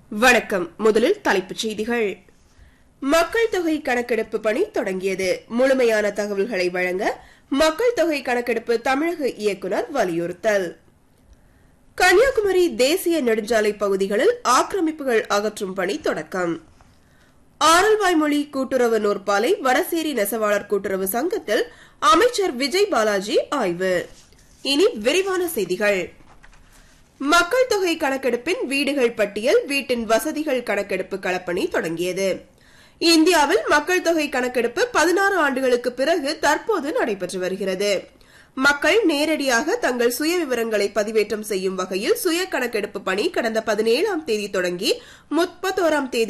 வணக்கம் முதலில் தலைப்புச் செய்திகள் மக்கள் தொகை கணக்கெடுப்பு பணி தொடங்கியது முழுமையான தகவல்களை வழங்க மக்கள் தொகை கணக்கெடுப்பு தமிழக இயக்குநர் வலியுறுத்தல் கன்னியாகுமரி தேசிய நெடுஞ்சாலை பகுதிகளில் ஆக்கிரமிப்புகள் அகற்றும் பணி தொடக்கம் ஆரல்வாய்மொழி கூட்டுறவு நூற்பாலை வடசேரி நெசவாளர் கூட்டுறவு சங்கத்தில் அமைச்சர் விஜய் பாலாஜி ஆய்வு இனி விரிவான செய்திகள் மக்கள் தொகை கணக்கெடுப்பின் வீடுகள் பட்டியல் வீட்டின் வசதிகள் கணக்கெடுப்பு களப்பணி தொடங்கியது இந்தியாவில் மக்கள் தொகை கணக்கெடுப்பு பதினாறு ஆண்டுகளுக்கு பிறகு தற்போது நடைபெற்று வருகிறது மக்கள் நேரடியாக தங்கள் சுய விவரங்களை பதிவேற்றம் செய்யும் வகையில் சுய கணக்கெடுப்பு பணி கடந்த பதினேழாம் தேதி தொடங்கி முப்பத்தோராம் தேதி